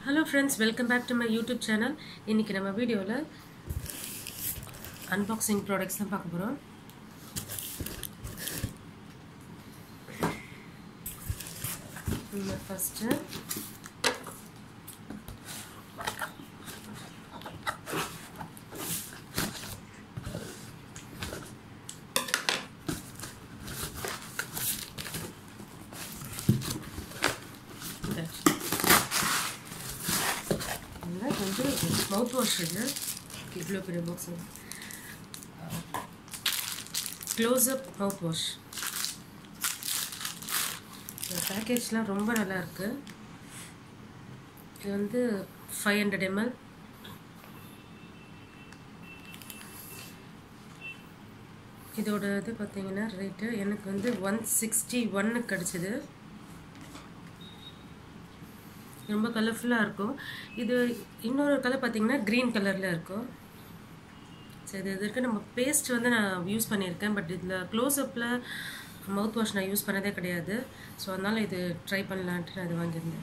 hello friends welcome back to my YouTube channel இன்றைக்கி நம்ம வீடியோவில் அன்பாக்சிங் ப்ராடக்ட்ஸ் தான் பார்க்க போகிறோம் ஃபஸ்ட்டு இது வந்து மவுத் வாஷ் இது இவ்வளோ பெரிய பாக்ஸ் க்ளோஸ்அப் மவுத் வாஷ் இந்த பேக்கேஜ்லாம் ரொம்ப நல்லா இருக்கு இது வந்து ஃபைவ் ஹண்ட்ரட் எம்எல் இதோட இது பார்த்தீங்கன்னா ரேட்டு எனக்கு வந்து ஒன் சிக்ஸ்டி ஒன்னு கிடச்சிது ரொம்ப கலர்ஃபுல்லாக இருக்கும் இது இன்னொரு கலர் பார்த்தீங்கன்னா க்ரீன் கலரில் இருக்கும் சரி இது இதற்கு நம்ம பேஸ்ட் வந்து நான் யூஸ் பண்ணியிருக்கேன் பட் இதில் க்ளோஸ்அப்பில் மவுத் வாஷ் நான் யூஸ் பண்ணதே கிடையாது ஸோ அதனால் இது ட்ரை பண்ணலான்ட்டு நான் இது வாங்கியிருந்தேன்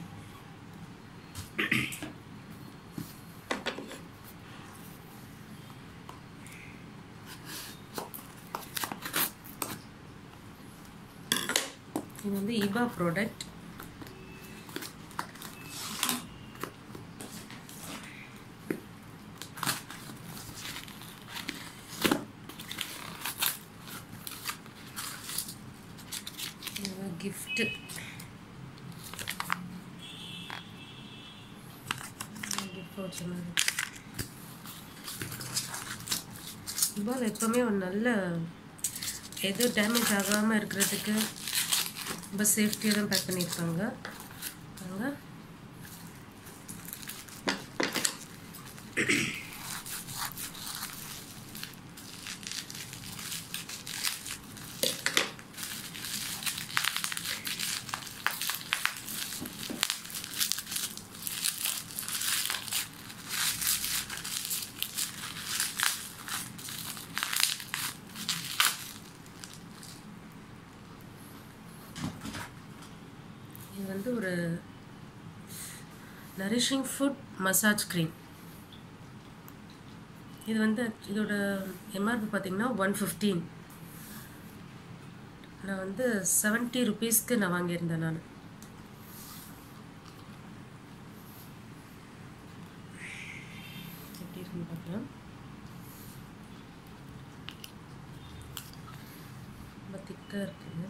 இது வந்து இபா ப்ராடக்ட் gift இவால் எப்போவுமே ஒரு நல்ல எதுவும் டேமேஜ் ஆகாமல் இருக்கிறதுக்கு ரொம்ப சேஃப்டியாக தான் பேக் பண்ணியிருக்காங்க பாருங்க இது வந்து ஒரு நரிஷிங் ஃபுட் மசாஜ் க்ரீம் இது வந்து இதோட எம்ஆர்பி பார்த்தீங்கன்னா ஒன் ஃபிஃப்டீன் நான் வந்து செவன்ட்டி ருபீஸ்க்கு நான் வாங்கியிருந்தேன் நான் எப்படி இருக்குன்னு பார்க்கலாம் ரொம்ப திக்காக இருக்குது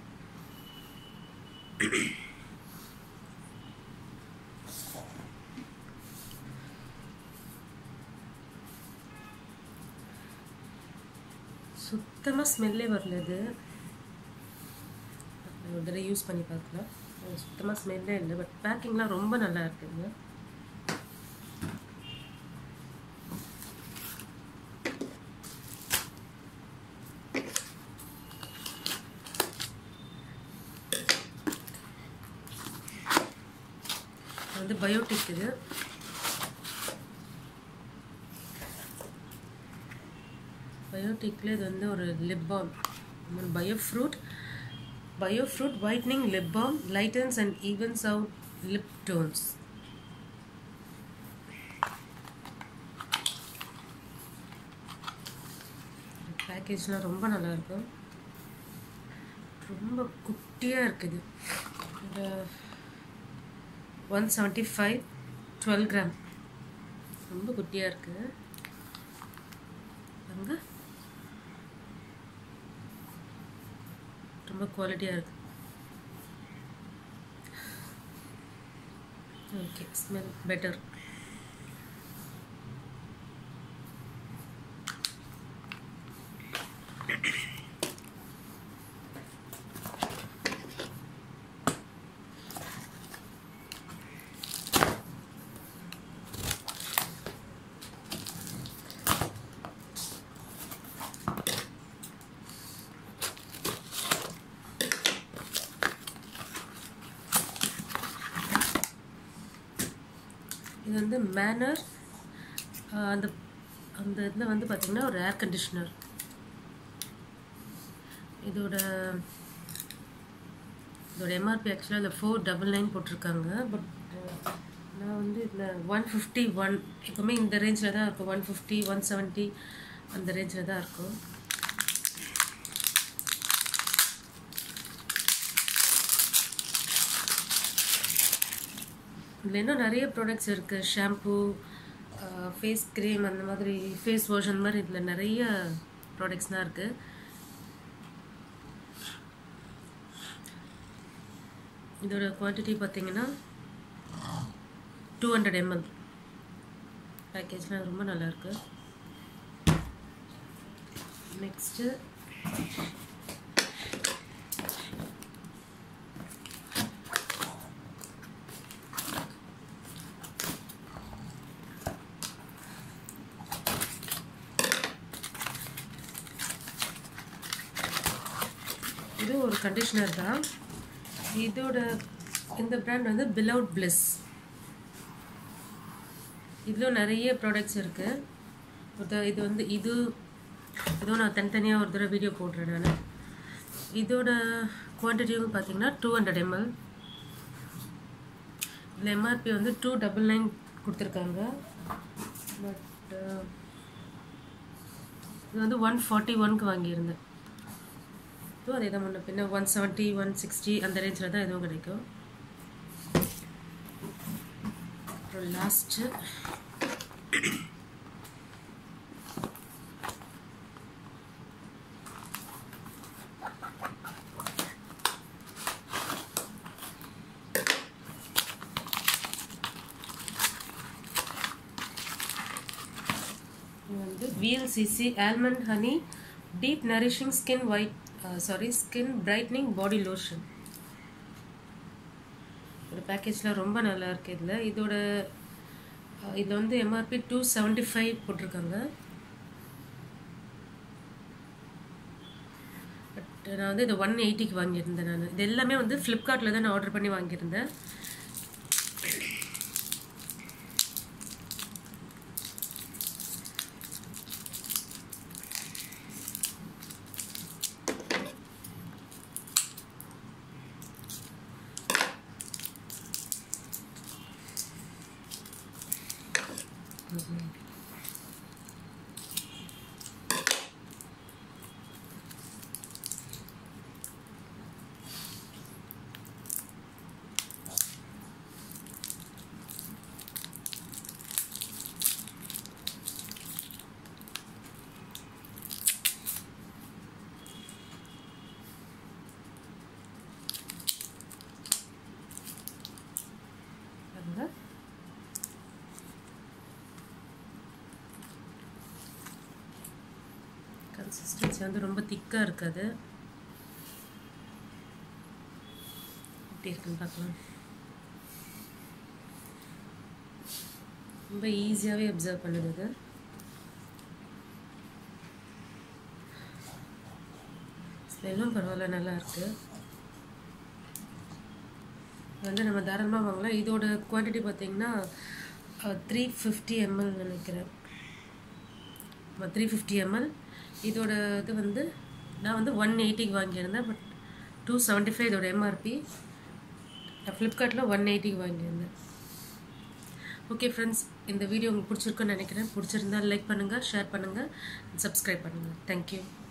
சுத்தமாக ஸ்மெல்லே வரல இது ஒரு தடவை யூஸ் பண்ணி பார்க்கலாம் சுத்தமாக ஸ்மெல்லே இல்லை பட் பேக்கிங்லாம் ரொம்ப நல்லா இருக்குங்க வந்து பயோட்டிக் இது பயோட்டிக்கில் இது வந்து ஒரு lip balm bio fruit bio fruit whitening lip balm lightens and evens out lip tones பேக்கேஜ்லாம் ரொம்ப நல்லா இருக்கும் ரொம்ப குட்டியாக இருக்குது one seventy five twelve gram ரொம்ப குட்டியாக இருக்குது பாருங்க ரொம்ப குவாலிட்டியாக இருக்கு ஓகே ஸ்மெல் பெட்டர் இது வந்து மேனர் அந்த அந்த இதில் வந்து பார்த்திங்கன்னா ஒரு ஏர் கண்டிஷ்னர் இதோட இதோட எம்ஆர்பி ஆக்சுவலாக அதில் ஃபோர் டபுள் நைன் போட்டிருக்காங்க பட் நான் வந்து இது இந்த ஒன் ஃபிஃப்டி ஒன் எப்போவுமே இந்த ரேஞ்சில் தான் இருக்கும் ஒன் ஃபிஃப்டி ஒன் செவன்ட்டி அந்த ரேஞ்சில் தான் இருக்கும் இதில் இன்னும் நிறைய ப்ராடக்ட்ஸ் இருக்குது ஷாம்பூ ஃபேஸ் க்ரீம் அந்த மாதிரி ஃபேஸ் வாஷ் அந்த மாதிரி இதில் நிறைய ப்ராடக்ட்ஸ் தான் இருக்குது இதோட குவான்டிட்டி பார்த்தீங்கன்னா டூ ஹண்ட்ரட் எம்எல் பேக்கேஜ்லாம் ரொம்ப நல்லாயிருக்கு நெக்ஸ்ட்டு இது ஒரு கண்டிஷ்னர் தான் இதோட இந்த பிராண்ட் வந்து பிலவுட் பிளிஸ் இதில் நிறைய ப்ராடக்ட்ஸ் இருக்குது இது வந்து இது இதுவும் நான் தனித்தனியாக ஒரு தடவை வீடியோ போடுறேன் நான் இதோட குவான்டிட்டியும் பார்த்தீங்கன்னா டூ ஹண்ட்ரட் எம்எல் இதில் எம்ஆர்பி வந்து டூ டபுள் நைன் கொடுத்துருக்காங்க பட் இது வந்து ஒன் ஃபார்ட்டி ஒன்க்கு வாங்கியிருந்தேன் இதுவும் அதே தான் முன்ன பின்ன ஒன் செவன்ட்டி ஒன் சிக்ஸ்டி அந்த ரேஞ்சில் தான் எதுவும் கிடைக்கும் அப்புறம் லாஸ்ட்டு இது வந்து VLCC almond honey deep nourishing skin white sorry skin brightening body lotion ஒரு பேக்கேஜில் ரொம்ப நல்லா இருக்கு இதில் இதோட இதில் வந்து எம்ஆர்பி டூ செவன்ட்டி ஃபைவ் போட்டிருக்காங்க பட் நான் வந்து இதை ஒன் எயிட்டிக்கு வாங்கியிருந்தேன் நான் இது எல்லாமே வந்து ஃப்ளிப்கார்ட்டில் தான் நான் ஆர்டர் பண்ணி வாங்கியிருந்தேன் பாருங்க கன்சிஸ்டன்சி வந்து ரொம்ப திக்காக இருக்காது எப்படி இருக்குன்னு பார்க்கலாம் ரொம்ப ஈஸியாகவே அப்சர்வ் பண்ணுது இது ஸ்மெல்லும் பரவாயில்ல நல்லா இருக்குது வந்து நம்ம தாராளமாக வாங்கலாம் இதோட குவான்டிட்டி பார்த்தீங்கன்னா த்ரீ ஃபிஃப்டி எம்எல் நினைக்கிறேன் த்ரீ ஃபிஃப்டி எம்எல் இதோட இது வந்து நான் வந்து ஒன் எயிட்டிக்கு வாங்கியிருந்தேன் பட் டூ செவன்ட்டி ஃபைவ் இதோட எம்ஆர்பி நான் ஃப்ளிப்கார்ட்டில் ஒன் எயிட்டிக்கு வாங்கியிருந்தேன் ஓகே ஃப்ரெண்ட்ஸ் இந்த வீடியோ உங்களுக்கு பிடிச்சிருக்குன்னு நினைக்கிறேன் பிடிச்சிருந்தா லைக் பண்ணுங்கள் ஷேர் பண்ணுங்கள் சப்ஸ்கிரைப் பண்ணுங்கள் தேங்க்யூ